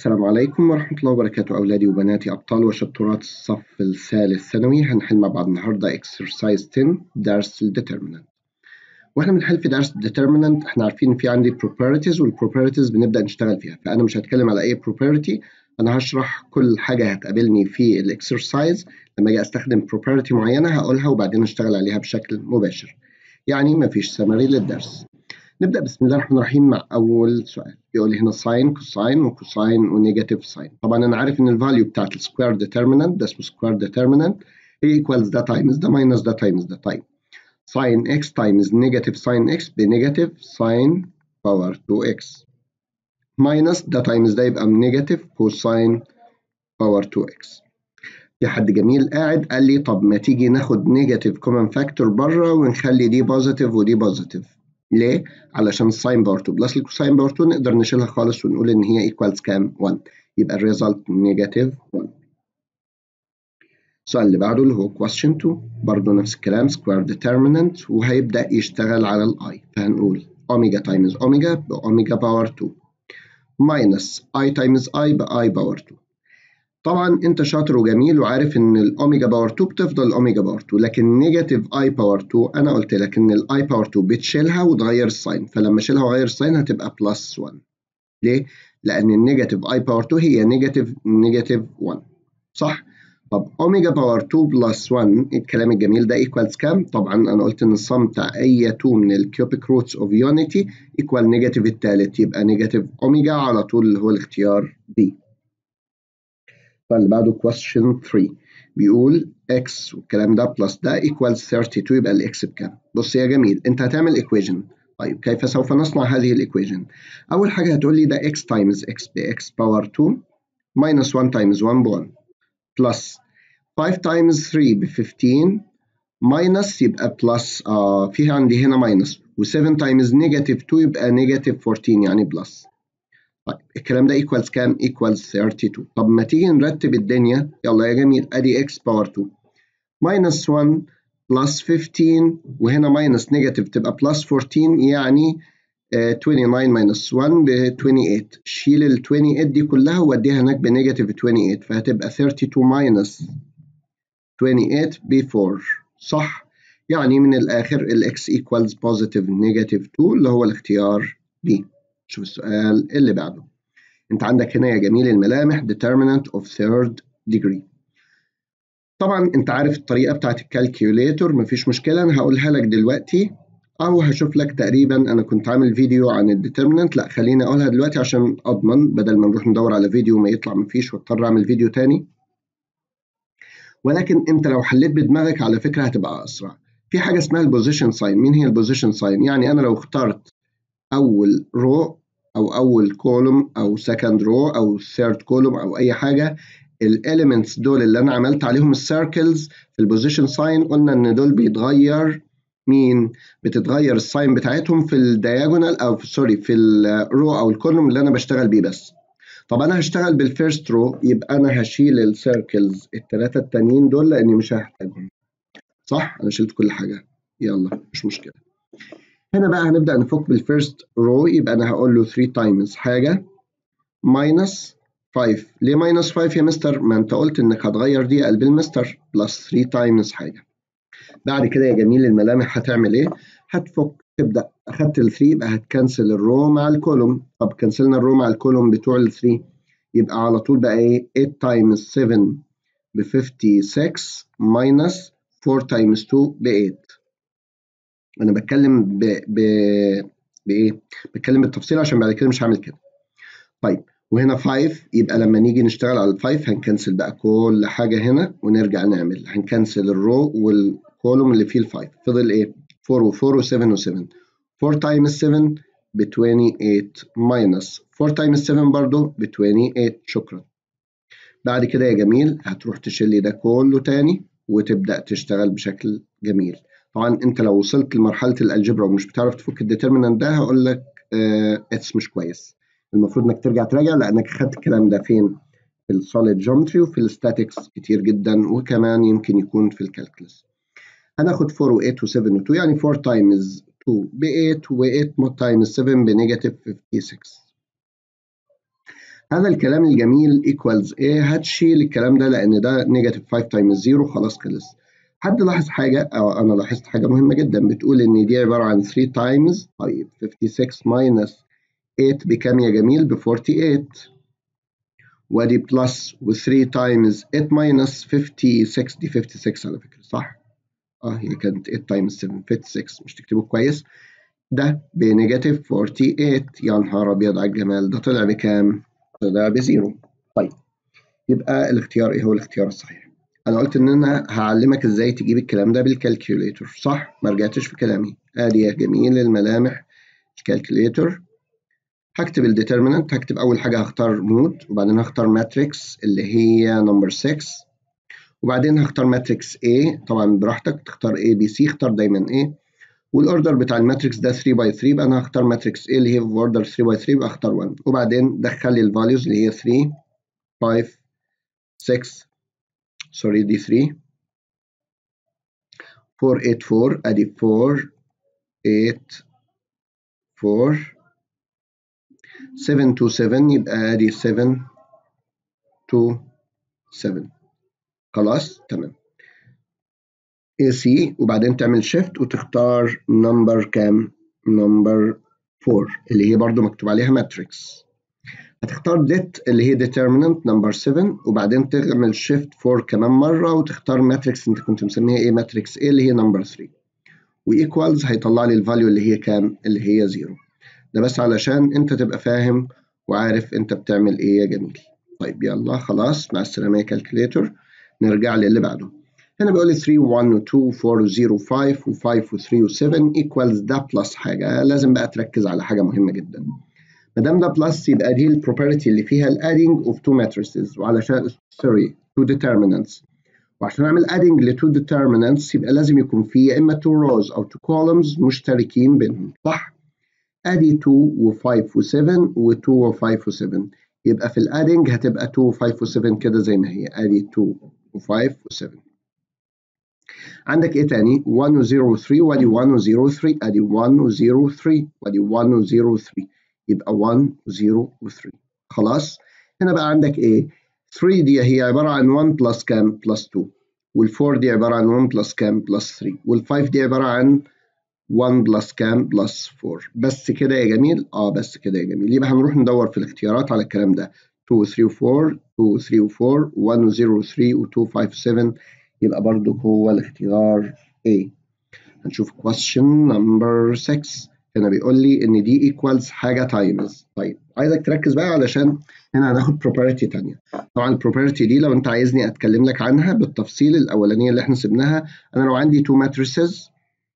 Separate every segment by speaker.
Speaker 1: السلام عليكم ورحمة الله وبركاته أولادي وبناتي أبطال وشطورات الصف الثالث ثانوي هنحل مع بعض النهاردة exercise 10 درس ال determinant واحنا بنحل في درس determinant احنا عارفين إن في عندي properties والproperties بنبدأ نشتغل فيها فأنا مش هتكلم على أي property أنا هشرح كل حاجة هتقابلني في الإكسرسايز لما أجي أستخدم property معينة هقولها وبعدين أشتغل عليها بشكل مباشر يعني مفيش سمري للدرس نبدأ بسم الله الرحمن الرحيم مع أول سؤال بيقول لي هنا ساين كوساين وكوساين ونيجاتيف ساين طبعا أنا عارف إن الفاليو بتاعت السكوير ديترمينانت ده اسمه سكوير ديترمينانت هي ايكوالز ده تايمز ده ماينس ده تايمز ده طيب ساين اكس تايمز نيجاتيف ساين اكس بنيجاتيف ساين باور 2 اكس ماينس ده تايمز ده يبقى نيجاتيف كوساين باور 2 اكس في حد جميل قاعد قال لي طب ما تيجي ناخد نيجاتيف كومن فاكتور بره ونخلي دي بوزيتيف ودي بوزيتيف ليه؟ علشان الساين باور 2 بلس الكوساين باور 2 نقدر نشيلها خالص ونقول ان هي ايكوالز كام؟ 1 يبقى الريزلت نيجاتيف 1 السؤال اللي بعده اللي هو question 2 برضه نفس الكلام سكوير ديترمينانت وهيبدأ يشتغل على الاي فهنقول اوميجا تايمز اوميجا باوميجا باور 2 ماينس اي تايمز اي باي باور 2 طبعا انت شاطر وجميل وعارف ان الاوميجا باور 2 بتفضل الاوميجا باور 2 لكن نيجاتيف اي باور 2 انا قلت لك ان الاي باور 2 بتشيلها وتغير الساين فلما اشيلها واغير الساين هتبقى بلس 1 ليه؟ لان النيجاتيف اي باور 2 هي نيجاتيف نيجاتيف 1 صح؟ طب اوميجا باور 2 بلس 1 الكلام الجميل ده ايكوالز كام؟ طبعا انا قلت ان الصم بتاع اي 2 من الكيوبيك روتس اوف يونيتي ايكوال نيجاتيف الثالث يبقى نيجاتيف اوميجا على طول اللي هو الاختيار دي. اللي بعده question 3 بيقول x والكلام ده بلس ده equals 32 يبقى الاكس بكام؟ بص يا جميل انت هتعمل equation طيب كيف سوف نصنع هذه الايكويشن؟ أول حاجة هتقول لي ده x times x ب x power 2 minus 1 times 1 ب 1 plus 5 times 3 ب 15 minus يبقى plus آه في عندي هنا minus و7 times negative 2 يبقى negative 14 يعني بلس طيب الكلام ده equals كام؟ equals 32 طب ما تيجي نرتب الدنيا يلا يا جميل ادي x باور 2 minus 1 plus 15 وهنا minus negative تبقى plus 14 يعني uh, 29 minus 1 ب 28 شيل ال 28 دي كلها ووديها هناك بنيجاتيف 28 فهتبقى 32 minus 28 ب 4 صح؟ يعني من الآخر ال x equals positive negative 2 اللي هو الاختيار D شوف السؤال اللي بعده انت عندك هنا يا جميل الملامح determinant of third degree طبعا انت عارف الطريقه بتاعت الكالكيوليتور مفيش مشكله انا هقولها لك دلوقتي او هشوف لك تقريبا انا كنت عامل فيديو عن الديترمينانت لا خليني اقولها دلوقتي عشان اضمن بدل ما نروح ندور على فيديو ما يطلع مفيش واضطر اعمل فيديو تاني ولكن انت لو حليت بدماغك على فكره هتبقى اسرع في حاجه اسمها البوزيشن ساين مين هي البوزيشن ساين يعني انا لو اخترت اول رو او اول كولوم او سكند رو او ثيرد كولوم او اي حاجه الاليمنتس دول اللي انا عملت عليهم السيركلز في البوزيشن ساين قلنا ان دول بيتغير مين بتتغير الساين بتاعتهم في الدياجونال او في سوري في الرو او الكولوم اللي انا بشتغل بيه بس طب انا هشتغل بالفيرست رو يبقى انا هشيل السيركلز الثلاثه التانيين دول لاني مش هحتاجهم صح انا شلت كل حاجه يلا مش مشكله هنا بقى هنبدأ نفك بالفيرست رو يبقى أنا هقول له 3 تايمز حاجة ماينس 5 ليه ماينس 5 يا مستر؟ ما أنت قلت إنك هتغير دي قلب المستر بلس 3 تايمز حاجة بعد كده يا جميل الملامح هتعمل إيه؟ هتفك تبدأ أخدت ال 3 يبقى هتكنسل الرو مع الكولوم طب كنسلنا الرو مع الكولوم بتوع ال 3 يبقى على طول بقى إيه 8 تايمز 7 ب 56 ماينس 4 تايمز 2 ب 8 انا بتكلم ب... ب... بايه بتكلم بالتفصيل عشان بعد كده مش هعمل كده طيب وهنا 5 يبقى لما نيجي نشتغل على ال 5 هنكنسل بقى كل حاجه هنا ونرجع نعمل هنكنسل الرو والكولوم اللي فيه ال 5 فضل ايه 4 و4 و7 و7 4 تايمز 7 ب 28 ماينس 4 تايمز 7 برضه ب 28 شكرا بعد كده يا جميل هتروح تشيل لي ده كله تاني وتبدا تشتغل بشكل جميل طبعا انت لو وصلت لمرحله الالجبرا ومش بتعرف تفك الديترمينانت ده هقول لك اتس مش كويس المفروض انك ترجع تراجع لانك خدت الكلام ده فين في السوليد جيومتري وفي الستاتكس كتير جدا وكمان يمكن يكون في الكالكولس هناخد 4 و8 و7 و2 يعني 4 تايمز 2 ب 8 و8 تايمز 7 بنيجاتيف 56 هذا الكلام الجميل equals ايه هتشيل الكلام ده لان ده نيجاتيف 5 تايمز 0 خلاص خلص حد لاحظ حاجه او انا لاحظت حاجه مهمه جدا بتقول ان دي عباره عن 3 تايمز طيب 56 ماينس 8 بكام يا جميل ب 48 وادي بلس و3 تايمز 8 ماينس 56 دي 56 على فكره صح اه هي كانت 8 تايمز 7 56 مش تكتبه كويس ده بنيجاتيف 48 يا نهار ابيض على الجمال ده طلع بكام؟ طلع بزيرو طيب يبقى الاختيار ايه هو الاختيار الصحيح؟ انا قلت ان انا هعلمك ازاي تجيب الكلام ده بالكالكوليتر صح؟ ما رجعتش في كلامي ادي يا جميل الملامح الكالكوليتر هكتب الديترمينانت هكتب اول حاجه هختار مود وبعدين هختار ماتريكس اللي هي نمبر 6 وبعدين هختار ماتريكس A طبعا براحتك تختار A B C اختار دايما A والاوردر بتاع الماتريكس ده 3 باي 3 يبقى انا هختار ماتريكس A اللي هي في اوردر 3 باي 3 يبقى اختار 1 وبعدين دخل لي الفاليوز اللي هي 3 5 6 سوري دي 3 4 8 4 ادي 4 8 4 7 2 7 يبقى ادي 7 2 7 خلاص تمام AC وبعدين تعمل شيفت وتختار نمبر كام نمبر 4 اللي هي برضو مكتوب عليها ماتريكس هتختار det اللي هي determinant نمبر 7 وبعدين تعمل شيفت 4 كمان مرة وتختار ماتريكس انت كنت مسميها ايه ماتريكس A اللي هي نمبر 3 وايكوالز هيطلع لي الفاليو اللي هي كام اللي هي 0 ده بس علشان انت تبقى فاهم وعارف انت بتعمل ايه يا جميل طيب يلا خلاص مع السلامة يا كالكوليتر نرجع للي بعده هنا بيقول لي 3 1 و 2 4 و 0 و 5 و 5 و 3 و 7 equals ده بلس حاجة لازم بقى تركز على حاجة مهمة جدا ما دام ده بلس يبقى دي البروبرتي اللي فيها الادنج اوف تو ماتريسز وعلشان سوري تو determinants وعشان اعمل adding ل two determinants يبقى لازم يكون في يا اما two rows او two columns مشتركين بينهم صح؟ ادي 2 و 5 و 7 و 2 و 5 و 7 يبقى في الادنج هتبقى 2 و 5 و 7 كده زي ما هي ادي 2 و 5 و 7 عندك ايه تاني 1 و 0 و 3 وادي 1 و 0 و 3 ادي 1 و 0 و 3 وادي 1 و 0 و 3 يبقى 1 و 0 و 3 خلاص هنا بقى عندك ايه 3 دي هي عباره عن 1 بلس كام بلس 2 وال4 دي عباره عن 1 بلس كام بلس 3 وال5 دي عباره عن 1 بلس كام بلس 4 بس كده يا جميل اه بس كده يا جميل يبقى هنروح ندور في الاختيارات على الكلام ده 2 و 3 و 4 2 و 3 و 4 1 و 0 و 3 و 2 5 7 يبقى برضو هو الاختيار A هنشوف question number 6 هنا بيقول لي ان دي equals حاجه times طيب عايزك تركز بقى علشان هنا هناخد property تانية طبعا البروبرتي دي لو انت عايزني اتكلم لك عنها بالتفصيل الاولانيه اللي احنا سبناها انا لو عندي two matrices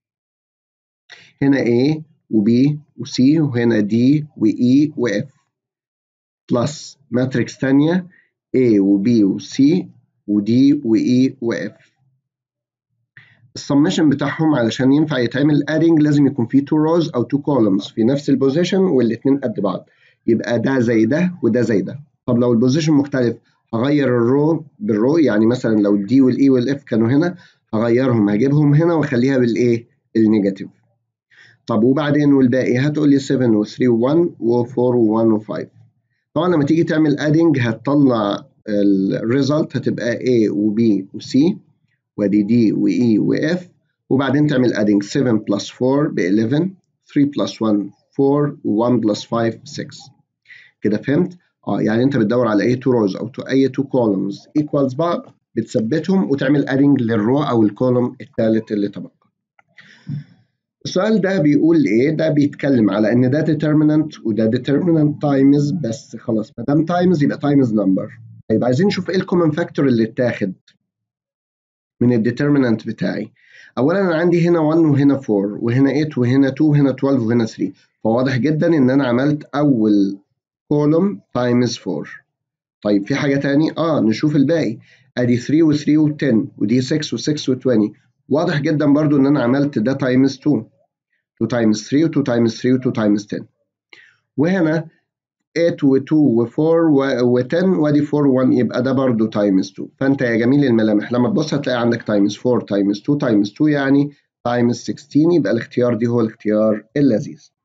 Speaker 1: هنا A و B و C وهنا D و E و F بلس ماتريكس تانية A و B و C و D و E و F السمشن بتاعهم علشان ينفع يتعمل adding لازم يكون فيه two rows أو two columns في نفس البوزيشن والاتنين قد بعض يبقى ده زي ده وده زي ده طب لو البوزيشن مختلف هغير الرو بالرو يعني مثلا لو الدي والاي والاف كانوا هنا هغيرهم هجيبهم هنا واخليها بالايه النيجاتيف طب وبعدين والباقي هتقول لي 7 و3 و1 و4 و1 و5 طبعا لما تيجي تعمل ادنج هتطلع الريزلت هتبقى A و B و C وادي D و E و F وبعدين تعمل ادنج 7 بلس 4 ب 11 3 بلس 1 4 و1 بلس 5 6 كده فهمت؟ اه يعني انت بتدور على اي تو روز او تو اي تو كولومز ايكوالز بعض بتثبتهم وتعمل ادنج للرو او الكولوم الثالث اللي تبقى السؤال ده بيقول ايه؟ ده بيتكلم على ان ده determinant وده determinant times بس خلاص ما دام times يبقى times number. طيب عايزين نشوف ايه الكومن فاكتور اللي اتاخد من الديترمينانت بتاعي. اولا انا عندي هنا 1 وهنا 4 وهنا 8 وهنا 2 وهنا 12 وهنا 3 فواضح جدا ان انا عملت اول كولوم times 4. طيب في حاجه تاني؟ اه نشوف الباقي ادي 3 و3 و10 ودي 6 و6 و20 واضح جدا برضو ان انا عملت ده تايمز 2 2 تايمز 3 و2 تايمز 3 و2 تايمز 10 وهنا 8 و2 و4 و10 وادي 4 و1 يبقى ده برضو تايمز 2 فانت يا جميل الملامح لما تبص هتلاقي عندك تايمز 4 تايمز 2 تايمز 2 يعني تايمز 16 يبقى الاختيار دي هو الاختيار اللذيذ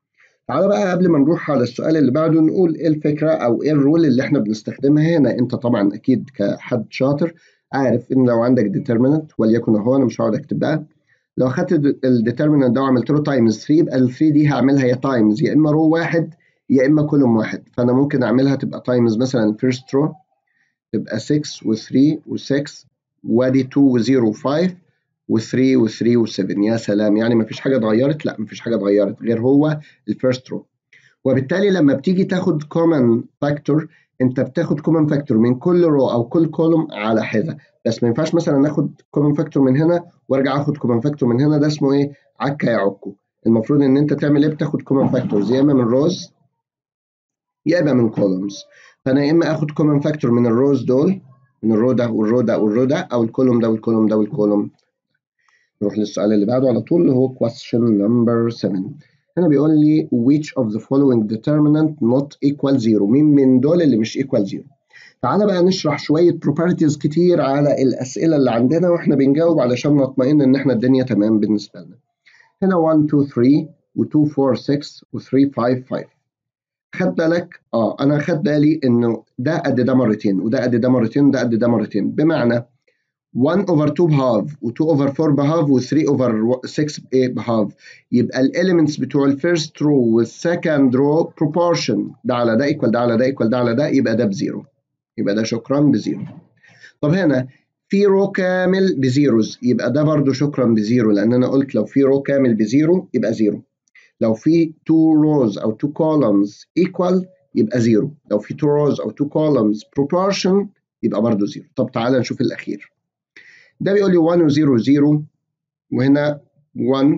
Speaker 1: تعالى بقى قبل ما نروح على السؤال اللي بعده نقول ايه الفكره او ايه الرول اللي احنا بنستخدمها هنا انت طبعا اكيد كحد شاطر عارف ان لو عندك ديترمينانت وليكن اهو انا مش هقعد اكتب بقى لو اخدت الديترمينانت ده وعملت له تايمز 3 يبقى ال 3 دي هعملها يا تايمز يا اما رو واحد يا اما كولوم واحد فانا ممكن اعملها تبقى تايمز مثلا فيرست رو تبقى 6 و3 و6 وادي 2 و0 و5 و3 و3 و7 يا سلام يعني مفيش حاجه اتغيرت لا مفيش حاجه اتغيرت غير هو الفيرست رو وبالتالي لما بتيجي تاخد كومن فاكتور انت بتاخد كومن فاكتور من كل رو او كل كولوم على حده بس ما ينفعش مثلا ناخد كومن فاكتور من هنا وارجع اخد كومن فاكتور من هنا ده اسمه ايه عكا يا عكو المفروض ان انت تعمل ايه بتاخد كومن فاكتورز يا اما من روز يا اما من كولومز فانا يا اما اخد كومن فاكتور من الروز دول من الرو ده والرو ده والرو ده او الكولوم ده والكولوم ده والكولوم نروح للسؤال اللي بعده على طول اللي هو question number 7 هنا بيقول لي which of the following determinant not equal zero مين من دول اللي مش equal zero تعالى بقى نشرح شوية properties كتير على الأسئلة اللي عندنا واحنا بنجاوب علشان نطمئن إن احنا الدنيا تمام بالنسبة لنا هنا 1 2 3 و2 4 6 و3 5 5 خد بالك اه انا خد بالي انه ده قد ده مرتين وده قد ده مرتين وده قد ده مرتين بمعنى 1 over 2 بهاف و2 over 4 بهاف و3 over 6 بهاف يبقى الاليمنتس بتوع الفيرست رو والسكند رو proportion ده على ده ايكوال ده على ده ايكوال ده على ده يبقى ده بزيرو يبقى ده شكرا بزيرو طب هنا في رو كامل بزيروز يبقى ده برضو شكرا بزيرو لان انا قلت لو في رو كامل بزيرو يبقى زيرو لو في 2 rows او 2 columns equal يبقى زيرو لو في 2 rows او 2 columns proportion يبقى برضو زيرو طب تعالى نشوف الاخير ده بيقول لي 1 و0 0 وهنا 1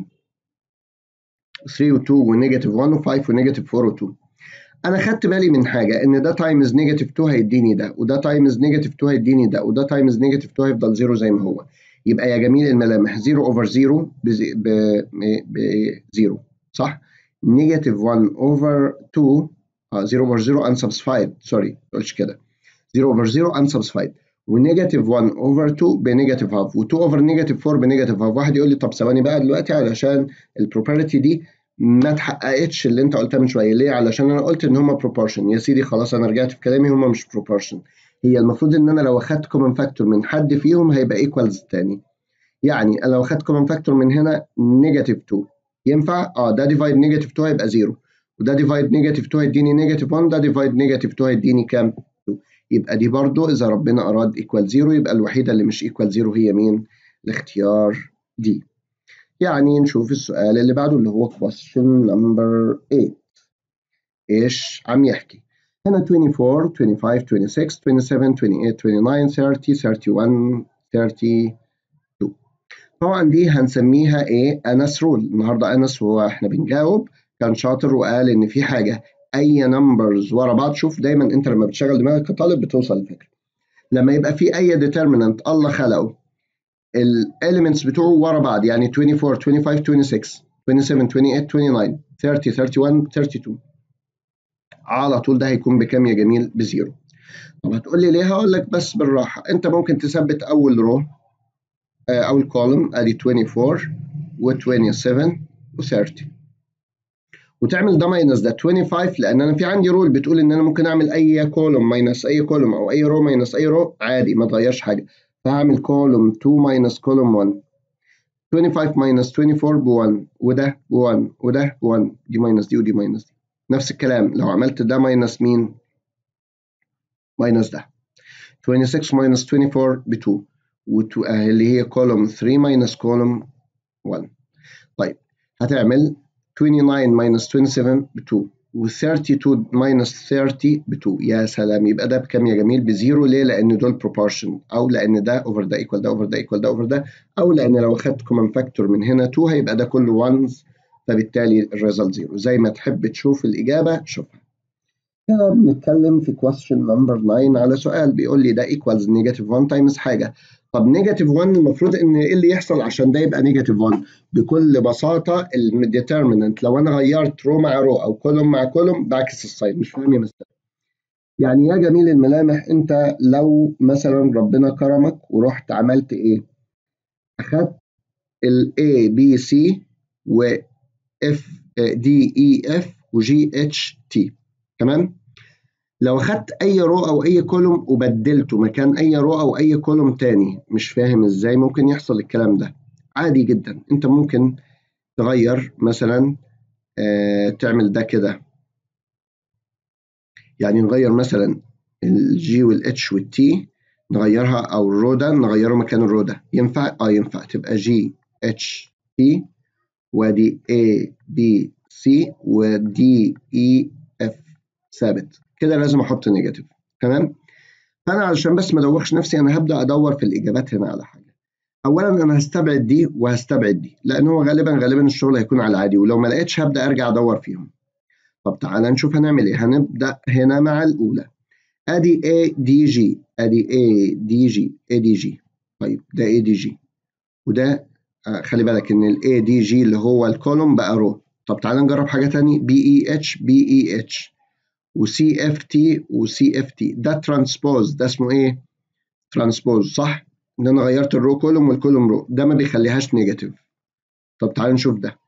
Speaker 1: 3 و2 ونيجاتيف 1 و5 ونيجاتيف 4 و2 انا خدت بالي من حاجه ان ده تايمز نيجاتيف 2 هيديني ده وده تايمز نيجاتيف 2 هيديني ده وده تايمز نيجاتيف 2 هيفضل 0 زي ما هو يبقى يا جميل الملامح 0 اوفر 0 ب 0 صح نيجاتيف 1 اوفر 2 اه 0 اوفر 0 unsubscribed سوري ما تقولش كده 0 اوفر 0 unsubscribed ونيجاتيف 1 اوفر 2 بنيجاتيف هاف و2 اوفر نيجاتيف 4 بنيجاتيف هاف واحد يقول لي طب ثواني بقى دلوقتي علشان البروبرتي دي ما اتحققتش اللي انت قلتها من شويه ليه علشان انا قلت ان هما بروبورشن يا سيدي خلاص انا رجعت في كلامي هما مش بروبورشن هي المفروض ان انا لو اخدت كومن فاكتور من حد فيهم هيبقى ايكوالز الثاني يعني لو اخدت كومن فاكتور من هنا نيجاتيف 2 ينفع اه ده ديفايد نيجاتيف 2 هيبقى 0 وده ديفايد نيجاتيف 2 هيديني نيجاتيف 1 ده ديفايد نيجاتيف 2 هيديني كام يبقى دي برضو إذا ربنا أراد إيكوال زيرو يبقى الوحيدة اللي مش إيكوال زيرو هي مين؟ الاختيار دي. يعني نشوف السؤال اللي بعده اللي هو question number 8 إيش عم يحكي؟ هنا 24 25 26 27 28 29 30 31 32 طبعا دي هنسميها ايه انس رول النهارده انس وهو احنا بنجاوب كان شاطر وقال ان في حاجه اي نمبرز ورا بعض شوف دايما انت لما بتشغل دماغك كطالب بتوصل لفكره لما يبقى في اي ديترمينانت الله خلقه الاليمنتس بتوعه ورا بعض يعني 24 25 26 27 28 29 30 31 32 على طول ده هيكون بكام يا جميل بزيرو طب هتقول لي ليه هقول لك بس بالراحه انت ممكن تثبت اول رو اول كولوم ادي 24 و27 و30 وتعمل ده ماينس ده 25 لان انا في عندي رول بتقول ان انا ممكن اعمل اي كولوم ماينس اي كولوم او اي رو ماينس اي رو عادي ما تغيرش حاجه فهعمل كولوم 2 ماينس كولوم 1 25 ماينس 24 ب 1 وده ب 1 وده ب 1 دي ماينس دي ودي ماينس دي نفس الكلام لو عملت ده ماينس مين ماينس ده 26 ماينس 24 ب 2 اللي هي كولوم 3 ماينس كولوم 1 طيب هتعمل 29 minus 27 ب 2 و 32 minus 30 ب 2 يا سلام يبقى ده بكام يا جميل بزيرو ليه؟ لأن دول proportion أو لأن ده over ده equal ده over ده equal ده over ده أو لأن لو أخدت common factor من هنا 2 هيبقى ده كله ones فبالتالي الريزلت زيرو زي ما تحب تشوف الإجابة شوفها. هنا بنتكلم في question number 9 على سؤال بيقول لي ده equals negative 1 times حاجة طب نيجاتيف 1 المفروض ان ايه اللي يحصل عشان ده يبقى نيجاتيف 1 بكل بساطه الديترمينانت لو انا غيرت رو مع رو او كولوم مع كولوم بعكس الساين مش فاهم يا مستر يعني يا جميل الملامح انت لو مثلا ربنا كرمك ورحت عملت ايه اخدت ال A B C و F D E F وجي اتش تي تمام لو اخدت اي رو او اي كولوم وبدلته مكان اي رو او اي كولوم تاني مش فاهم ازاي ممكن يحصل الكلام ده عادي جدا انت ممكن تغير مثلا آه تعمل ده كده يعني نغير مثلا الجي والاتش والتي نغيرها او الرو ده نغيره مكان الرو ده ينفع اه ينفع تبقى جي اتش تي وادي A B C ودي E F ثابت كده لازم احط نيجاتيف تمام فانا علشان بس ما ادوخش نفسي انا هبدا ادور في الاجابات هنا على حاجه اولا انا هستبعد دي وهستبعد دي لان هو غالبا غالبا الشغل هيكون على العادي ولو ما لقيتش هبدا ارجع ادور فيهم طب تعالى نشوف هنعمل ايه هنبدا هنا مع الاولى ادي A دي جي ادي A دي جي A دي جي طيب ده A دي جي وده آه خلي بالك ان ال A دي جي اللي هو الكولوم بقى رو طب تعالى نجرب حاجه تاني بي اي اتش بي اي اتش وسي اف تي وسي اف تي ده ترانسبوز ده اسمه ايه ترانسبوز صح ان انا غيرت الرو كولوم والكولوم رو ده ما بيخليهاش نيجاتيف طب تعالى نشوف ده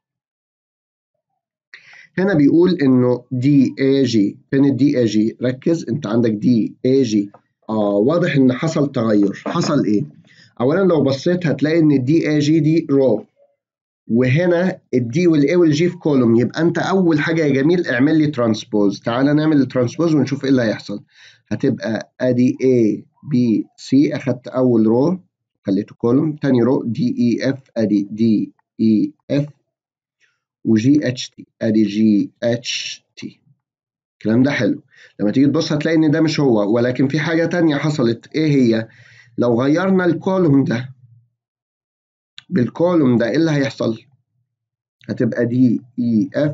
Speaker 1: هنا بيقول انه دي اي جي فين الدي اي جي ركز انت عندك دي اي جي اه واضح ان حصل تغير حصل ايه اولا لو بصيت هتلاقي ان الدي اي جي دي رو وهنا الدي والاي والجي في كولوم يبقى انت اول حاجه يا جميل اعمل لي ترانسبوز تعالى نعمل الترانسبوز ونشوف ايه اللي هيحصل هتبقى ادي A B C اخدت اول رو خليته كولوم تاني رو دي اي اف ادي دي اي اف وجي اتش تي ادي جي اتش تي الكلام ده حلو لما تيجي تبص هتلاقي ان ده مش هو ولكن في حاجه تانية حصلت ايه هي لو غيرنا الكولوم ده بالكولوم ده ايه اللي هيحصل هتبقى دي اي اف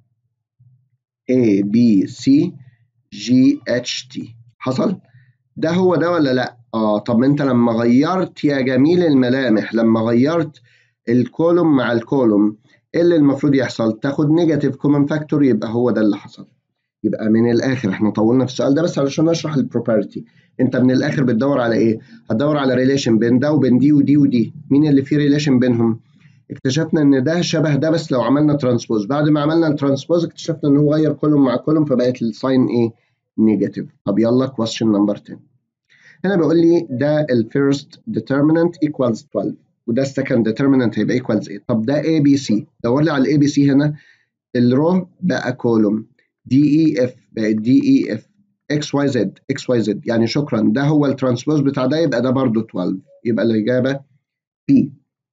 Speaker 1: A B C G H T حصل ده هو ده ولا لا اه طب انت لما غيرت يا جميل الملامح لما غيرت الكولوم مع الكولوم ايه اللي المفروض يحصل تاخد نيجاتيف كومن فاكتور يبقى هو ده اللي حصل يبقى من الاخر احنا طولنا في السؤال ده بس علشان اشرح البروبرتي انت من الاخر بتدور على ايه هتدور على ريليشن بين ده وبين دي ودي ودي مين اللي فيه ريليشن بينهم اكتشفنا ان ده شبه ده بس لو عملنا ترانسبوز بعد ما عملنا الترانسبوز اكتشفنا ان هو غير كولوم مع كولوم فبقت الساين ايه نيجاتيف طب يلا question نمبر 10 هنا بيقول لي ده الفيرست determinant equals 12 وده السكند determinant هيبقى equals 8 طب ده A B C دور لي على ال A B C هنا الرو بقى كولوم دي اي اف بقت دي اي اف اكس واي زد اكس واي زد يعني شكرا ده هو الترانسبوز بتاع ده يبقى ده برضه 12 يبقى الاجابه B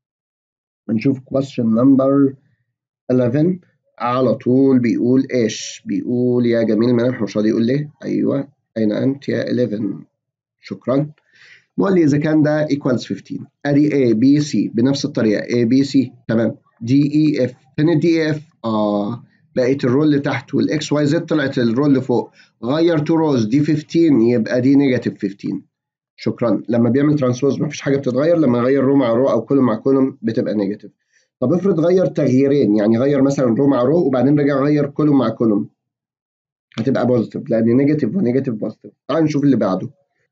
Speaker 1: هنشوف question number 11 على طول بيقول ايش بيقول يا جميل ملامح مش راضي يقول ليه ايوه اين انت يا 11 شكرا بيقول لي اذا كان ده equals 15 ادي A B C بنفس الطريقه A B C تمام D E F فين الدي اي اف اه بقت الرول اللي تحت والاكس واي زد طلعت الرول اللي فوق غير تو روز دي 15 يبقى دي نيجاتيف 15 شكرا لما بيعمل ترانسبوز مفيش حاجه بتتغير لما يغير رو مع رو او كولوم مع كولوم بتبقى نيجاتيف طب افرض غير تغييرين يعني غير مثلا رو مع رو وبعدين رجع غير كولوم مع كولوم هتبقى بوزيتيف لان نيجاتيف ونيجاتيف بوزيتيف تعال نشوف اللي بعده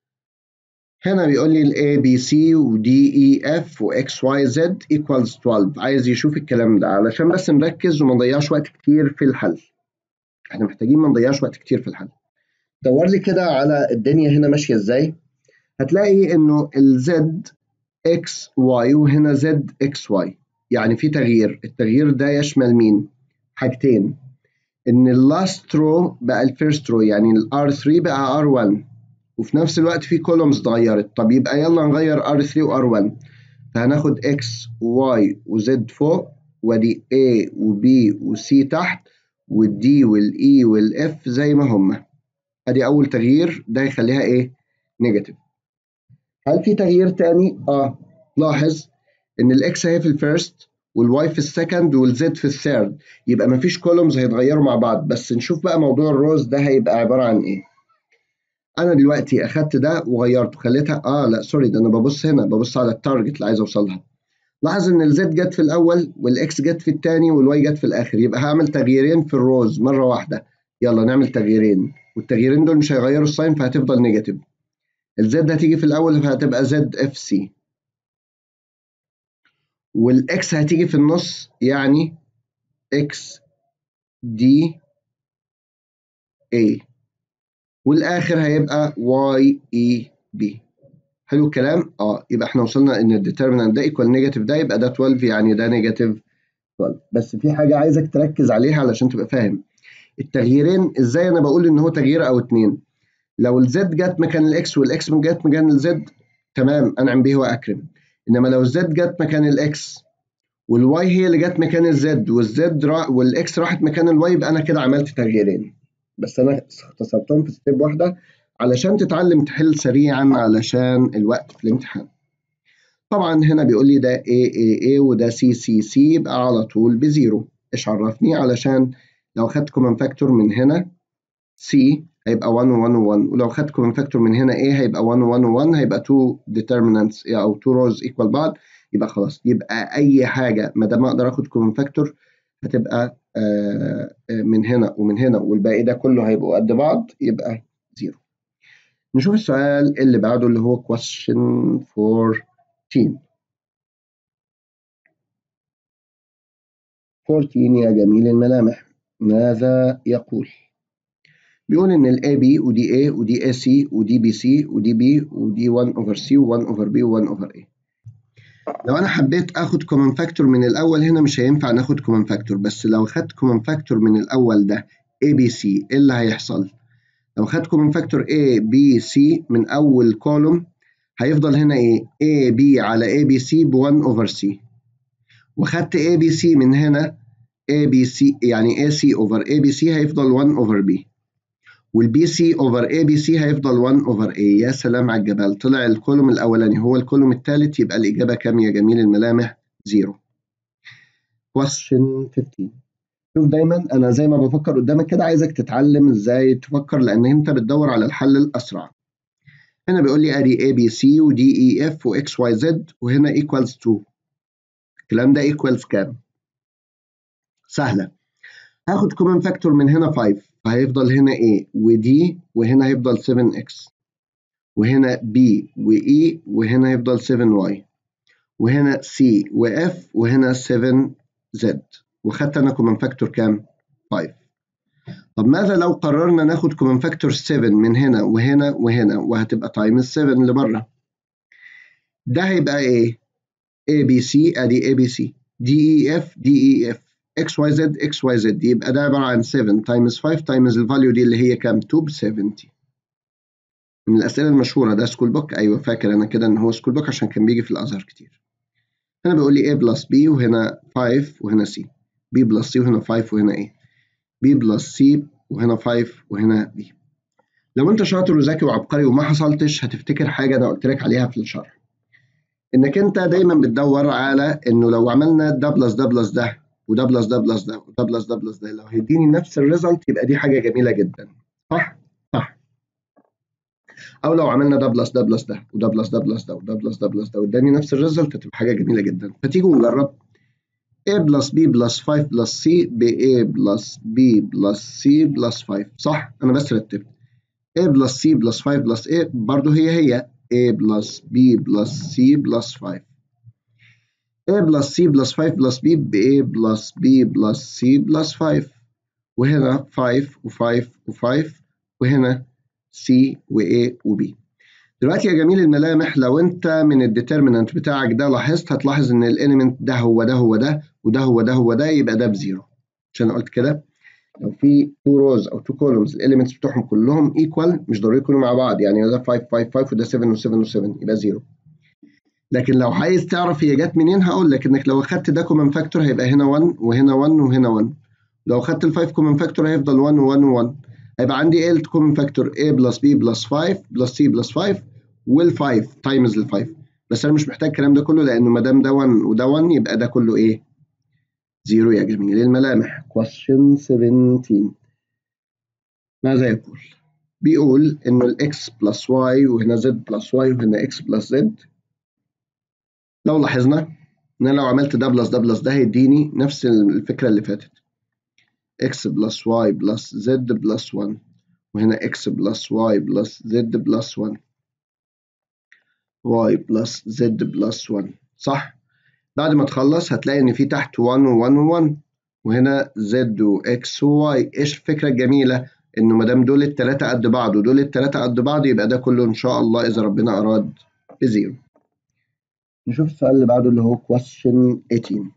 Speaker 1: هنا بيقول لي ال A B C و D E F و X Y Z equals 12 عايز يشوف الكلام ده علشان بس نركز وما نضيعش وقت كتير في الحل احنا محتاجين ما نضيعش وقت كتير في الحل دور لي كده على الدنيا هنا ماشيه ازاي هتلاقي انه ال Z X Y وهنا Z X Y يعني في تغيير التغيير ده يشمل مين حاجتين ان اللاست رو بقى الفيرست رو يعني ال R3 بقى R1 وفي نفس الوقت في كولومز اتغيرت طب يبقى يلا نغير R3 و R1 فهناخد X و Y و Z فوق وادي A و B و C تحت والدي والإي والإف زي ما هما ادي اول تغيير ده يخليها ايه نيجاتيف هل في تغيير تاني اه لاحظ ان الاكس اهي في الفيرست والواي في السكند والزد في الثيرد يبقى مفيش كولومز هيتغيروا مع بعض بس نشوف بقى موضوع الروز ده هيبقى عباره عن ايه انا دلوقتي اخدت ده وغيرته خليتها اه لا سوري ده انا ببص هنا ببص على التارجت اللي عايز اوصل لها لاحظ ان الزد جت في الاول والاكس جت في الثاني والواي جت في الاخر يبقى هعمل تغييرين في الروز مره واحده يلا نعمل تغييرين والتغييرين دول مش هيغيروا الساين فهتفضل نيجاتيف الزد هتيجي في الاول فهتبقى زد اف سي والاكس هتيجي في النص يعني اكس دي A والآخر هيبقى Y E B حلو الكلام؟ اه يبقى احنا وصلنا ان الديترمينانت ده ايكوال نيجاتيف ده يبقى ده 12 يعني ده نيجاتيف 12 بس في حاجة عايزك تركز عليها علشان تبقى فاهم التغييرين ازاي انا بقول ان هو تغيير او اتنين لو الزد جت مكان الاكس والاكس جت مكان الزد تمام انعم به واكرم انما لو الزد جت مكان الاكس والواي هي اللي جت مكان الزد والزد را... والاكس راحت مكان الواي يبقى انا كده عملت تغييرين بس انا اختصرتهم في ستيب واحده علشان تتعلم تحل سريعا علشان الوقت في الامتحان طبعا هنا بيقول لي ده A A A وده C C C يبقى على طول بزيرو ايش عرفني علشان لو خدت كومن فاكتور من هنا C هيبقى 1 و 1 و 1 ولو خدت كومن فاكتور من هنا A هيبقى 1 و 1 و 1 هيبقى 2 determinants او 2 rows equal بعض يبقى خلاص يبقى اي حاجه ما دام اقدر اخد كومن فاكتور هتبقى من هنا ومن هنا والباقي ده كله هيبقوا قد بعض يبقى زيرو نشوف السؤال اللي بعده اللي هو question 14 14 يا جميل الملامح ماذا يقول؟ بيقول إن ال AB ودي A ودي AC ودي BC ودي B ودي 1 over C و 1 over B و 1 over A. لو أنا حبيت آخد common factor من الأول هنا مش هينفع ناخد common factor بس لو خدت common factor من الأول ده ABC إيه اللي هيحصل؟ لو خدت common factor A B C من أول كولوم هيفضل هنا إيه؟ A B على A B C ب 1 over C. وخدت A B C من هنا A B C يعني A C over A B C هيفضل 1 over B. والبي سي اوفر اي بي سي هيفضل 1 اوفر اي يا سلام على الجبال طلع الكولوم الاولاني هو الكولوم الثالث يبقى الاجابه كام يا جميل الملامح زيرو question 15 شوف دايما انا زي ما بفكر قدامك كده عايزك تتعلم ازاي تفكر لان انت بتدور على الحل الاسرع هنا بيقول لي ادي اي بي سي ودي اي اف واكس واي زد وهنا equals 2 الكلام ده equals كام سهله هاخد كومن فاكتور من هنا 5 فهيفضل هنا A ودي وهنا هيفضل 7x وهنا B وE وهنا هيفضل 7y وهنا C وF وهنا 7Z وخدت أنا كومن فاكتور كام؟ 5 طب ماذا لو قررنا ناخد كومن فاكتور 7 من هنا وهنا وهنا وهتبقى تايمز 7 اللي بره ده هيبقى ايه؟ ABC ادي ABC DEF DEF اكس واي زد اكس واي زد يبقى ده عباره عن 7 تايمز 5 تايمز الفاليو دي اللي هي كام 2 ب 70 من الاسئله المشهوره ده سكول بوك ايوه فاكر انا كده ان هو سكول بوك عشان كان بيجي في الازهر كتير هنا بيقول لي A بلس B وهنا 5 وهنا C B بلس C وهنا 5 وهنا A B بلس C وهنا 5 وهنا B لو انت شاطر وذكي وعبقري وما حصلتش هتفتكر حاجه انا قلت لك عليها في الشرح انك انت دايما بتدور على انه لو عملنا ده بلس ده بلس ده وده بلس ده بلس ده وده بلس ده بلس ده لو هيديني نفس الريزلت يبقى دي حاجه جميله جدا صح صح او لو عملنا ده بلس ده بلس ده وده بلس ده بلس ده وده بلس ده بلس ده واداني نفس الريزلت هتبقى حاجه جميله جدا فتيجوا نجرب a بلس b بلس 5 بلس c ب a بلس b بلس c بلس 5 صح انا بس رتبت a بلس c بلس 5 بلس a برضه هي هي a بلس b بلس c بلس 5 a بلس c بلس 5 بلس b ب a بلس b بلس c بلس 5 وهنا 5 و5 و5 وهنا c و a و b دلوقتي يا جميل الملامح لو انت من الديترمينانت بتاعك ده لاحظت هتلاحظ ان الاليمنت ده هو ده هو ده وده هو ده هو ده يبقى ده بزيرو عشان قلت كده لو في 2 روز او 2 كولومز الاليمنتس بتوعهم كلهم ايكوال مش ضروري يكونوا مع بعض يعني ده 5 5 5 وده 7 و7 و7 يبقى زيرو لكن لو عايز تعرف هي جت منين هقول لك انك لو اخدت ده كومن فاكتور هيبقى هنا 1 وهنا 1 وهنا 1 لو اخدت ال5 كومن فاكتور هيفضل 1 و1 و1 هيبقى عندي ايه الكومن فاكتور a بلس b بلس 5 بلس c بلس 5 وال5 تايمز ال5 بس انا مش محتاج الكلام ده كله لانه ما دام ده 1 وده 1 يبقى ده كله ايه؟ زيرو يا جميل الملامح question 17 ماذا يقول؟ بيقول انه الاكس بلس واي وهنا زد بلس واي وهنا اكس بلس زد لو لاحظنا ان انا لو عملت ده بلس ده بلس ده هيديني نفس الفكره اللي فاتت x بلس y بلس z بلس 1 وهنا x بلس y بلس z بلس 1 y بلس z بلس 1 صح بعد ما تخلص هتلاقي ان في تحت 1 و1 و1 وهنا z و x و y ايش الفكره الجميله انه ما دام دول التلاتة قد بعض ودول التلاتة قد بعض يبقى ده كله ان شاء الله اذا ربنا اراد بزيرو نشوف السؤال اللي بعده اللي هو question 18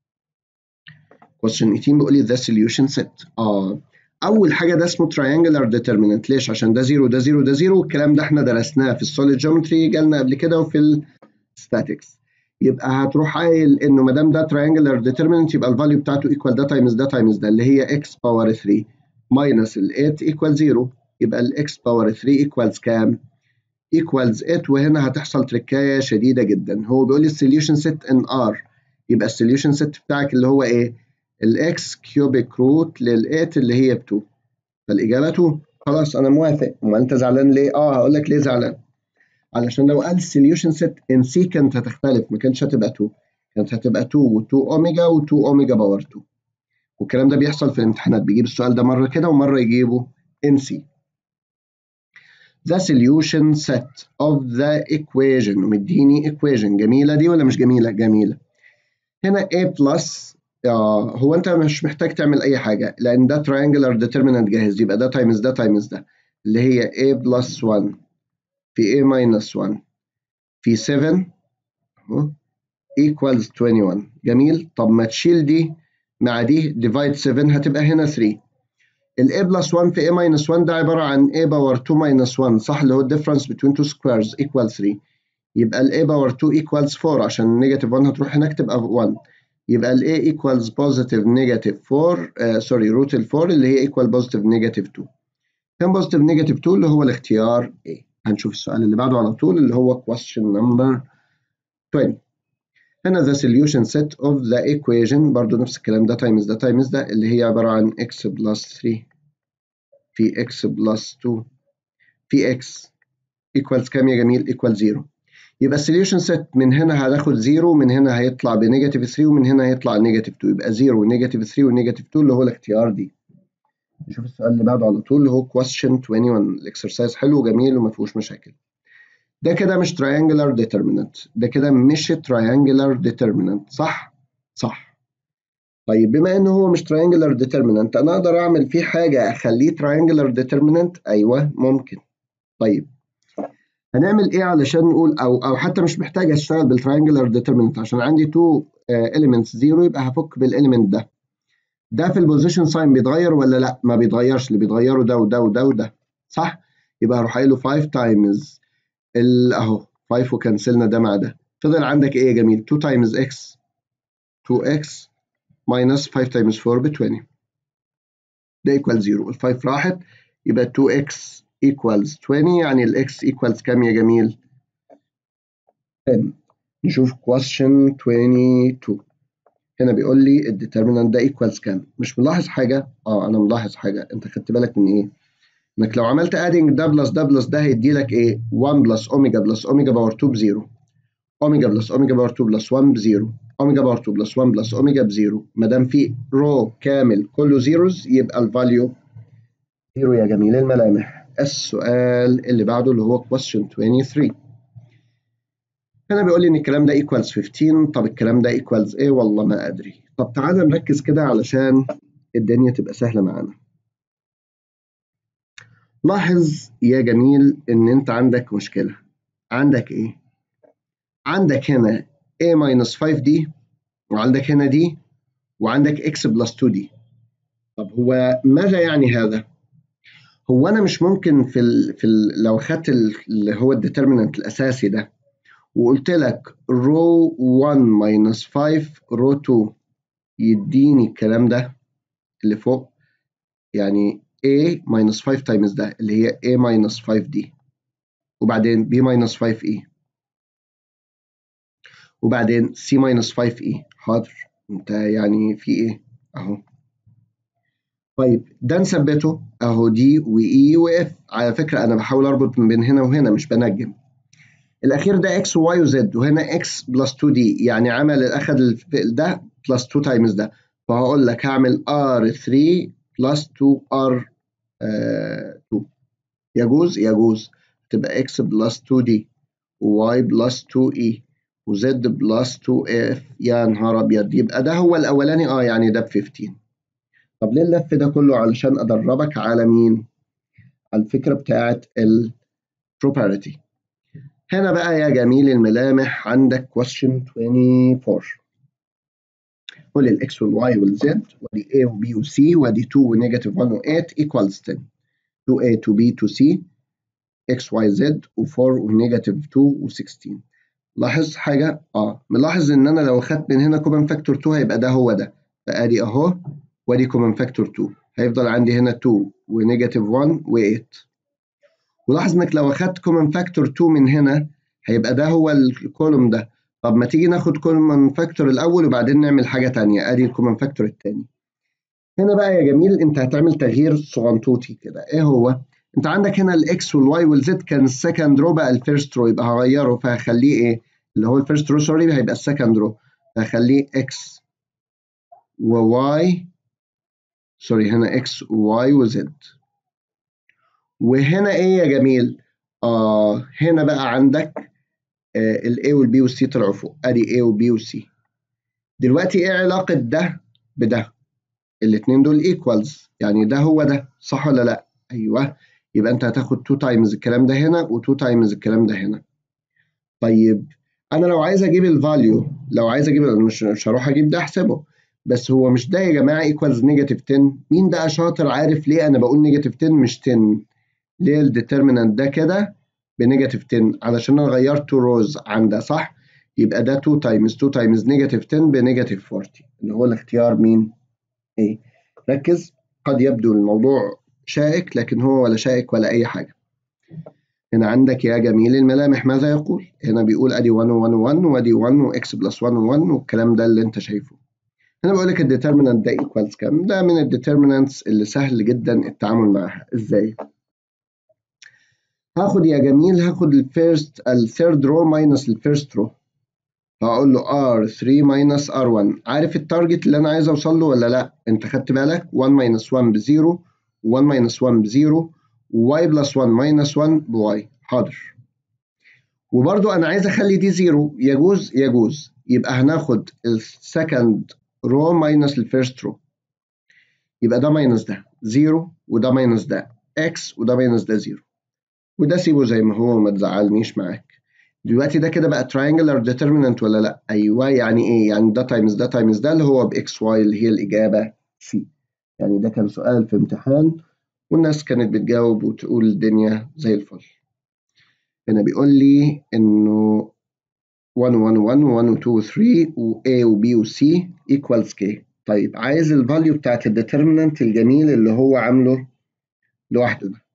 Speaker 1: question 18 بيقول لي the solution set اه اول حاجه ده اسمه triangular determinant ليش عشان ده زيرو ده زيرو ده زيرو الكلام ده احنا درسناه في السوليد جيومتري جالنا قبل كده وفي الستاتكس يبقى هتروح قايل انه ما دام ده triangular determinant يبقى الفاليو بتاعته equal ده تايمز ده تايمز ده اللي هي x باور 3 ماينس ال 8 equal 0 يبقى ال x باور 3 equals كام؟ equals 8 وهنا هتحصل تركايه شديده جدا هو بيقول لي السوليوشن سيت ان ار يبقى السوليوشن سيت بتاعك اللي هو ايه؟ الاكس كيوبيك روت لل8 اللي هي ب 2 فالاجابه 2 خلاص انا موافق ما انت زعلان ليه؟ اه هقول لك ليه زعلان علشان لو قال السوليوشن سيت ان سي كانت هتختلف ما كانتش هتبقى 2 كانت هتبقى 2 و2 اوميجا و2 اوميجا باور 2 والكلام ده بيحصل في الامتحانات بيجيب السؤال ده مره كده ومره يجيبه ان سي the solution set of the equation ومديني equation جميلة دي ولا مش جميلة؟ جميلة هنا a plus آه هو أنت مش محتاج تعمل أي حاجة لأن ده triangular determinant جاهز يبقى ده times ده times ده اللي هي a plus 1 في a minus 1 في 7 أهو equals 21 جميل طب ما تشيل دي مع دي divide 7 هتبقى هنا 3 ال a plus 1 في a minus 1 ده عبارة عن a power 2 minus 1 صح اللي هو difference between two squares equal 3 يبقى ال a power 2 equals 4 عشان negative 1 هتروح هناك تبقى 1 يبقى ال a equals positive negative 4 uh, sorry root ال 4 اللي هي equal positive negative 2 كان positive negative 2 اللي هو الاختيار A هنشوف السؤال اللي بعده على طول اللي هو question number 20 هنا the solution set of the equation برضو نفس الكلام ده times ده times ده اللي هي عبارة عن x plus 3 في x plus 2 في x equals كام يا جميل equal 0 يبقى solution set من هنا هناخد 0 من هنا هيطلع بنيجاتيف 3 ومن هنا هيطلع نيجاتيف 2 يبقى 0 ونيجاتيف 3 ونيجاتيف 2 اللي هو الاختيار دي نشوف السؤال اللي بعده على طول اللي هو question 21 الاكسرسايز حلو وجميل وما فيهوش مشاكل ده كده مش triangular determinant ده كده مش triangular determinant صح؟ صح طيب بما انه هو مش triangular determinant انا اقدر اعمل فيه حاجة اخليه triangular determinant ايوه ممكن طيب هنعمل ايه علشان نقول او او حتى مش محتاج اشتغل بالtriangular determinant عشان عندي two elements zero يبقى هفك بالelement ده ده في البوزيشن ساين بيتغير ولا لا ما بيتغيرش اللي بيتغيروا ده وده وده وده صح يبقى هروح قايل له 5 تايمز اهو 5 وكنسلنا ده مع ده فضل عندك ايه يا جميل 2 تايمز اكس 2x minus 5 times 4 ب 20 ده equal 0 ال 5 راحت يبقى 2x equals 20 يعني ال x equals كام يا جميل 10 نشوف question 22 هنا بيقول لي الديترمينانت ده equals كام مش ملاحظ حاجة اه انا ملاحظ حاجة انت خدت بالك من ايه انك لو عملت adding ده بلس ده بلس ده هيدي لك ايه 1 بلس اوميجا بلس اوميجا باور 2 بزيرو اوميجا بلس اوميجا باور 2 بلس 1 بزيرو اوميجا باور 2 بلس 1 بلس اوميجا بزيرو ما دام في رو كامل كله زيروز يبقى الفاليو زيرو يا جميل الملامح السؤال اللي بعده اللي هو question 23 هنا بيقول لي ان الكلام ده equals 15 طب الكلام ده equals ايه والله ما ادري طب تعالى نركز كده علشان الدنيا تبقى سهله معانا لاحظ يا جميل ان انت عندك مشكله عندك ايه عندك هنا a minus 5 دي وعندك هنا دي وعندك x plus 2 دي طب هو ماذا يعني هذا هو انا مش ممكن في ال في ال لو خدت اللي هو الديترمينانت الاساسي ده وقلت لك رو 1 minus 5 رو 2 يديني الكلام ده اللي فوق يعني a minus 5 times ده اللي هي a minus 5 دي وبعدين b minus 5 e وبعدين c minus 5 e حاضر انت يعني في ايه اهو طيب ده نثبته اهو دي واي واف على فكره انا بحاول اربط بين هنا وهنا مش بنجم الاخير ده اكس وواي وزد وهنا اكس بلس 2 دي يعني عمل اخد ده بلس 2 تايمز ده فهقول لك هعمل ار 3 بلس 2 ار 2 يجوز يجوز تبقى اكس بلس 2 دي وواي بلس 2 اي وزد بلس 2 اف يا نهار ابيض يبقى ده هو الاولاني اه يعني ده ب 15 طب ليه اللف ده كله علشان ادربك على مين على الفكره بتاعه البروبرتي هنا بقى يا جميل الملامح عندك question 24 قول الاكس والواي والزد ودي A و B و C ودي 2 ونيجاتيف 1 و 8 equals 10 2A 2B 2C x y z و4 ونيجاتيف 2 و 16 لاحظ حاجة اه ملاحظ ان انا لو اخدت من هنا كومن فاكتور 2 هيبقى ده هو ده فادي اهو وادي كومن فاكتور 2 هيفضل عندي هنا 2 ونيجاتيف 1 و8 ولاحظ انك لو اخدت كومن فاكتور 2 من هنا هيبقى ده هو الكولوم ده طب ما تيجي ناخد كومن فاكتور الاول وبعدين نعمل حاجه ثانيه ادي الكومن فاكتور الثاني هنا بقى يا جميل انت هتعمل تغيير صغنطوطي كده ايه هو انت عندك هنا الاكس والواي والزد كان السكند رو بقى الفيرست رو يبقى هغيره فهخليه ايه اللي هو الفيرست رو سوري هيبقى السكند رو فهخليه اكس وواي سوري هنا اكس وواي وزد وهنا ايه يا جميل آه هنا بقى عندك آه الاي والبي والسي طلعوا فوق ادي اي وبي وسي دلوقتي ايه علاقة ده بده الاتنين دول ايكوالز يعني ده هو ده صح ولا لا ايوه يبقى انت هتاخد 2 تايمز الكلام ده هنا و2 تايمز الكلام ده هنا طيب انا لو عايز اجيب الفاليو لو عايز اجيب مش مش هروح اجيب ده احسبه بس هو مش ده يا جماعه ايكوالز نيجاتيف 10 مين ده شاطر عارف ليه انا بقول نيجاتيف 10 مش 10 ليه الديترمينانت ده كده بنيجاتيف 10 علشان انا غيرت روز عن ده صح يبقى ده 2 تايمز 2 تايمز نيجاتيف 10 بنيجاتيف 40 اللي هو الاختيار مين ايه ركز قد يبدو الموضوع شائك لكن هو ولا شائك ولا اي حاجه هنا عندك يا جميل الملامح ماذا يقول هنا بيقول ادي 1 و1 و1 وادي 1 واكس بلس 1 و1 والكلام ده اللي انت شايفه هنا بقول لك الديترمينانت ده ايكوالز كام ده من الديترمينانتس اللي سهل جدا التعامل معاها ازاي هاخد يا جميل هاخد الفيرست الثيرد رو ماينس الفيرست رو هقول له R3 minus R1 عارف التارجت اللي انا عايز اوصل له ولا لا انت خدت بالك 1 minus 1 بزيرو 1 minus 1 بزيرو y plus 1 minus 1 بواي حاضر وبرضو انا عايز اخلي دي زيرو يجوز يجوز يبقى هناخد السكند رو ماينس الفيرست رو يبقى ده ماينس ده زيرو وده ماينس ده اكس وده ماينس ده زيرو وده سيبه زي ما هو ما تزعلنيش معاك دلوقتي ده كده بقى triangular determinant ولا لا ايوه يعني ايه يعني ده تايمز ده تايمز ده اللي هو باكس واي اللي هي الاجابه سي يعني ده كان سؤال في امتحان والناس كانت بتجاوب وتقول الدنيا زي الفل هنا بيقول لي انه 1 1 1 1 2 3 و A و B و C equals K طيب عايز الفاليو بتاعت الديترمينانت الجميل اللي هو عامله لوحده ده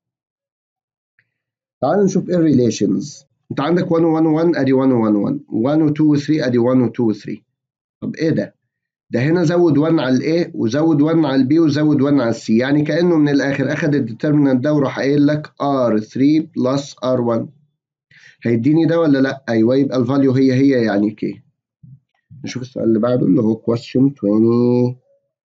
Speaker 1: تعال نشوف ايه الريليشنز انت عندك 1 1 1 ادي 1 1 1 1 و 2 و 3 ادي 1 و 2 و 3 طب ايه ده ده هنا زود 1 على الاي وزود 1 على البي وزود 1 على السي يعني كانه من الاخر اخد الديترمينانت ده وراح قايل لك R3 بلس R1 هيديني ده ولا لا ايوه يبقى الفاليو هي هي يعني كي نشوف السؤال اللي بعده اللي هو question 27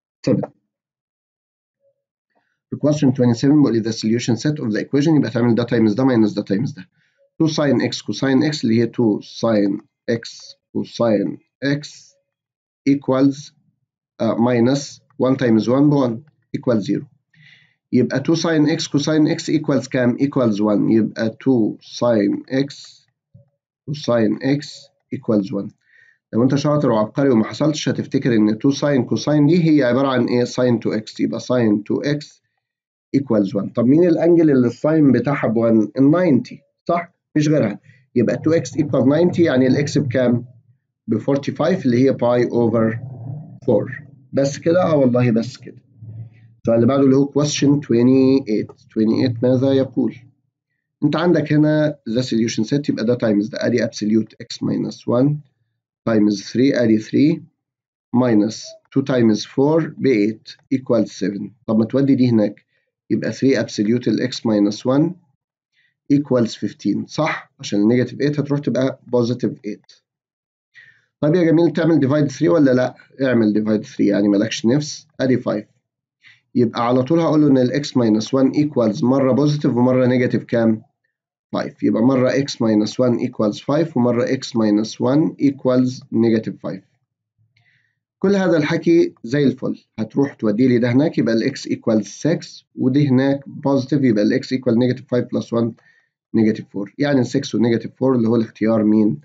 Speaker 1: في question 27 بيقول لي the solution set of the equation يبقى تعمل ده times ده minus ده times ده 2 sin x cosine x اللي هي 2 sin x cosine x equals uh, minus 1 times 1 ب 1 equals 0 يبقى 2 sin x cosine x equals كام equals 1 يبقى 2 sin x cosine x equals 1 لو انت شاطر وعبقري وما حصلتش هتفتكر ان 2 sin cosine دي هي عبارة عن ايه sin 2x يبقى sin 2x equals 1 طب مين الانجل اللي الساين بتاعها ب 1 ال 90 صح مفيش غيرها يبقى 2x equal 90 يعني الاكس بكام ب 45 اللي هي باي اوفر 4 بس كده اه والله بس كده السؤال اللي بعده اللي هو question 28 28 ماذا يقول انت عندك هنا the solution set يبقى ده times ده ادي absolute x minus 1 times 3 ادي 3 minus 2 times 4 ب 8 equals 7 طب ما تودي دي هناك يبقى 3 absolute ال x minus 1 equals 15 صح عشان النيجاتيف 8 هتروح تبقى positive 8 طيب يا جميل تعمل ديفايد 3 ولا لا؟ اعمل ديفايد 3 يعني مالكش نفس ادي 5 يبقى على طول هقول له ان الاكس ماينس 1 ايكوالز مره بوزيتيف ومره نيجاتيف كام؟ 5 يبقى مره اكس ماينس 1 ايكوالز 5 ومره اكس ماينس 1 ايكوالز نيجاتيف 5 كل هذا الحكي زي الفل هتروح تودي لي ده هناك يبقى الاكس ايكوال 6 ودي هناك بوزيتيف يبقى الاكس ايكوال نيجاتيف 5 بلس 1 نيجاتيف 4 يعني 6 ونيجاتيف 4 اللي هو الاختيار مين؟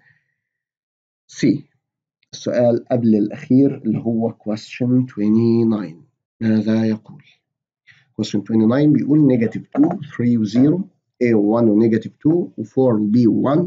Speaker 1: سي السؤال قبل الأخير اللي هو question 29 ماذا يقول؟ question 29 بيقول نيجاتيف 2 3 و 0 a 1 و نيجاتيف 2 و 4 و b 1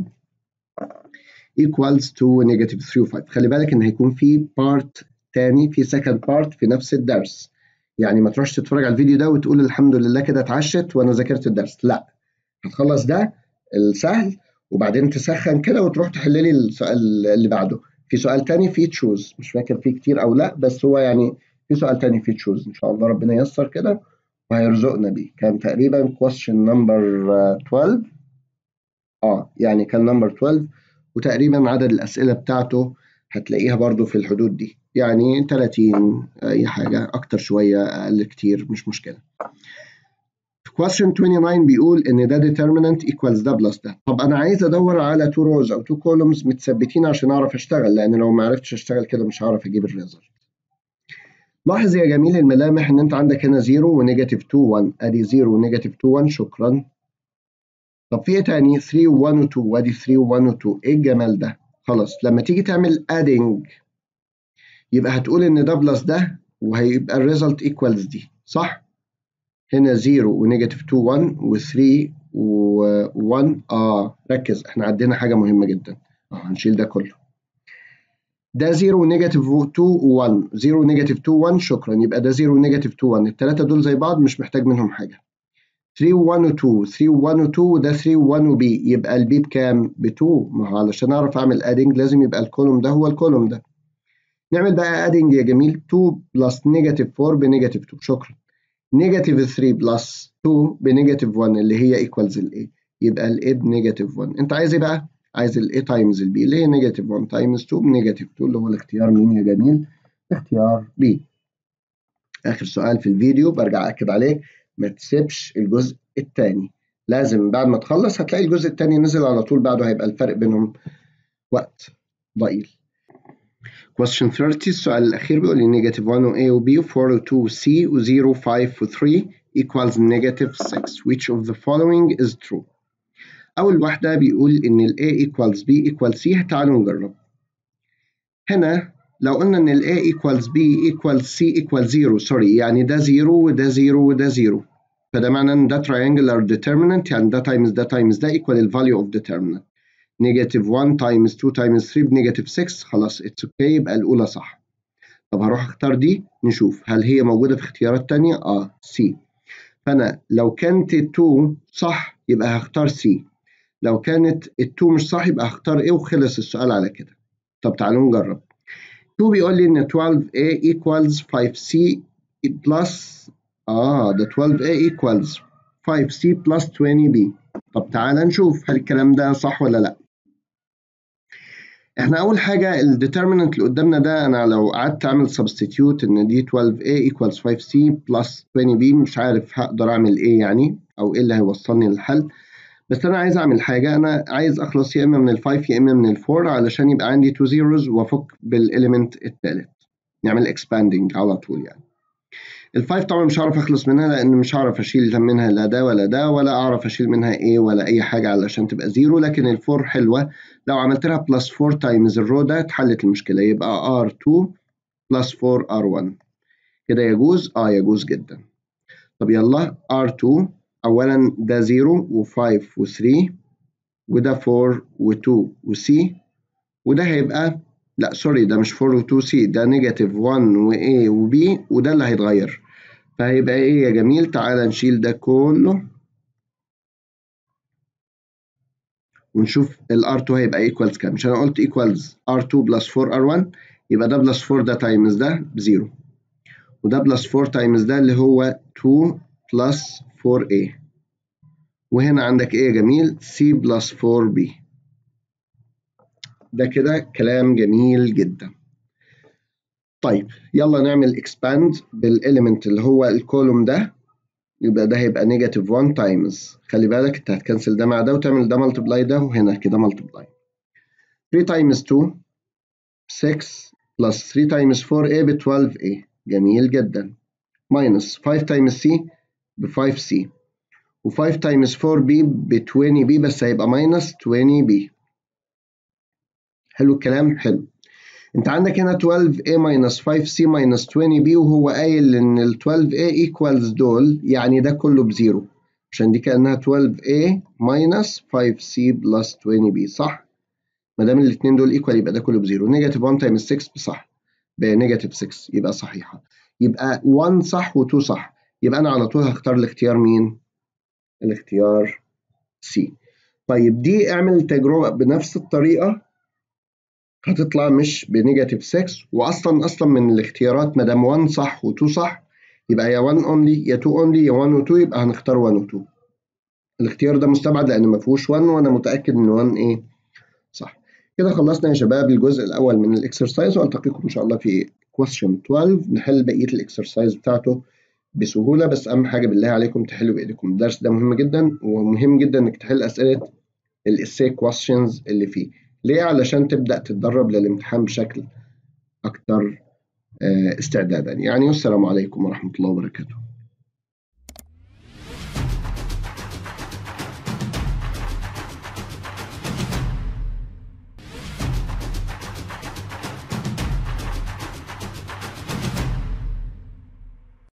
Speaker 1: equals to نيجاتيف 3 و 5 خلي بالك إن هيكون في part تاني في second part في نفس الدرس يعني ما تروحش تتفرج على الفيديو ده وتقول الحمد لله كده اتعشت وأنا ذاكرت الدرس لا هتخلص ده السهل وبعدين تسخن كده وتروح تحل لي السؤال اللي بعده في سؤال تاني فيه تشوز مش فاكر فيه كتير او لا بس هو يعني في سؤال تاني فيه تشوز ان شاء الله ربنا ييسر كده وهيرزقنا بيه كان تقريبا question number 12 اه يعني كان نمبر 12 وتقريبا عدد الاسئله بتاعته هتلاقيها برضو في الحدود دي يعني 30 اي حاجه اكتر شويه اقل كتير مش مشكله question 29 بيقول ان ده determinant equals ده بلس ده طب انا عايز ادور على two rows او two columns متثبتين عشان اعرف اشتغل لان لو ما عرفتش اشتغل كده مش هعرف اجيب الريزلت لاحظ يا جميل الملامح ان انت عندك هنا 0 ونيجاتيف 2 1 ادي 0 ونيجاتيف 2 1 شكرا طب في ايه تاني 3 و1 و2 وادي 3 و1 و2 ايه الجمال ده خلاص لما تيجي تعمل adding يبقى هتقول ان ده بلس ده وهيبقى الريزلت ايكوالز دي صح هنا 0 ونيجاتيف 2 1 و3 و1 اه ركز احنا عندنا حاجه مهمه جدا اه هنشيل ده كله ده 0 ونيجاتيف 2 و1 0 ونيجاتيف 2 1 شكرا يبقى ده 0 ونيجاتيف 2 1 الثلاثه دول زي بعض مش محتاج منهم حاجه 3 و1 و2 3 و1 و2 وده 3 و1 وb يبقى البي بكام؟ ب 2 ما هو علشان اعرف اعمل ادنج لازم يبقى الكولوم ده هو الكولوم ده نعمل بقى ادنج يا جميل 2 بلس نيجاتيف 4 بنيجاتيف 2 شكرا نيجاتيف 3 بلس 2 بنيجاتيف 1 اللي هي ايكوالز الاي يبقى الاي بنيجاتيف 1 انت عايز ايه بقى؟ عايز الاي تايمز البي اللي هي نيجاتيف 1 تايمز 2 بنيجاتيف 2 اللي هو الاختيار مين يا جميل؟ اختيار بي اخر سؤال في الفيديو برجع اكد عليك ما تسيبش الجزء الثاني لازم بعد ما تخلص هتلاقي الجزء الثاني نزل على طول بعده هيبقى الفرق بينهم وقت ضئيل question 30 السؤال الأخير بيقول لي negative 1 و A و B و 4 و 2 و C و 0 و 5 و 3 equals negative 6 which of the following is true أول واحدة بيقول إن ال A equals B equals C تعالوا نجرب هنا لو قلنا إن ال A equals B equals C equals 0 سوري يعني ده 0 وده 0 وده 0 فده معناه إن ده triangular determinant يعني ده times ده times ده equal ال value of determinant نيجاتيف 1 تايمز 2 تايمز 3 بنيجاتيف 6 خلاص اتس اوكي okay يبقى الاولى صح طب هروح اختار دي نشوف هل هي موجوده في اختيارات تانية اه سي فانا لو كانت ال2 صح يبقى هختار سي لو كانت ال2 مش صح يبقى هختار ايه وخلص السؤال على كده طب تعالوا نجرب 2 بيقول لي ان 12a equals 5c plus اه ده 12a equals 5c plus 20b طب تعالى نشوف هل الكلام ده صح ولا لا احنا اول حاجه الديترمينانت اللي قدامنا ده انا لو قعدت اعمل سبستيتيوت ان دي 12a equals 5c plus 20b مش عارف هقدر اعمل ايه يعني او ايه اللي هيوصلني للحل بس انا عايز اعمل حاجه انا عايز اخلص يا اما من ال5 يا اما من ال4 علشان يبقى عندي 2 zeros وافك بالاليمنت الثالث نعمل expanding على طول يعني الفايف طبعا مش هعرف اخلص منها لان مش هعرف اشيل منها لا ده ولا ده ولا اعرف اشيل منها ايه ولا اي حاجه علشان تبقى زيرو لكن الفور حلوه لو عملت لها بلس 4 تايمز الرو ده اتحلت المشكله يبقى R2 بلس 4 R1 كده يجوز اه يجوز جدا طب يلا R2 اولا ده 0 و5 و3 وده 4 و2 وC وده هيبقى لا سوري ده مش 4 و2 سي ده نيجاتيف 1 وA وB وده اللي هيتغير فهيبقى ايه يا جميل تعالى نشيل ده كله ونشوف ال R2 هيبقى ايكوالز كام مش انا قلت ايكوالز R2 بلس 4 R1 يبقى ده بلس 4 ده تايمز ده بزيرو وده بلس 4 تايمز ده اللي هو 2 بلس 4A وهنا عندك ايه يا جميل C بلس 4B ده كده كلام جميل جدا طيب يلا نعمل expand بالاليمنت اللي هو الكولوم ده يبقى ده هيبقى نيجاتيف 1 تايمز خلي بالك انت هتكنسل ده مع ده وتعمل ده ملتبلاي ده وهنا كده ملتبلاي 3 تايمز 2 6 plus 3 times 4a ب 12a جميل جدا minus 5 times c ب 5c و 5 times 4b ب 20b بس هيبقى minus 20b حلو الكلام حلو انت عندك هنا 12a minus 5c minus 20b وهو قايل ان ال 12a equals دول يعني ده كله بزيرو عشان دي كأنها 12a minus 5c plus 20b صح؟ ما دام الاثنين دول ايكوال يبقى ده كله بزيرو نيجاتيف 1 تايمز 6 صح بنيجاتيف 6 يبقى صحيحه يبقى 1 صح و2 صح يبقى انا على طول هختار الاختيار مين؟ الاختيار سي طيب دي اعمل تجربه بنفس الطريقه هتطلع مش بنيجاتيف 6 واصلا اصلا من الاختيارات ما دام 1 صح و2 صح يبقى يا 1 اونلي يا 2 اونلي يا 1 و2 يبقى هنختار 1 و2 الاختيار ده مستبعد لان ما فيهوش 1 وانا متاكد ان 1 ايه صح كده خلصنا يا شباب الجزء الاول من الاكسرسايز والتقيكم ان شاء الله في question 12 نحل بقيه الاكسرسايز بتاعته بسهوله بس اهم حاجه بالله عليكم تحلوا بايديكم الدرس ده مهم جدا ومهم جدا انك تحل اسئله الاساي questions اللي فيه ليه علشان تبدا تتدرب للامتحان بشكل اكتر استعدادا يعني والسلام عليكم ورحمه الله وبركاته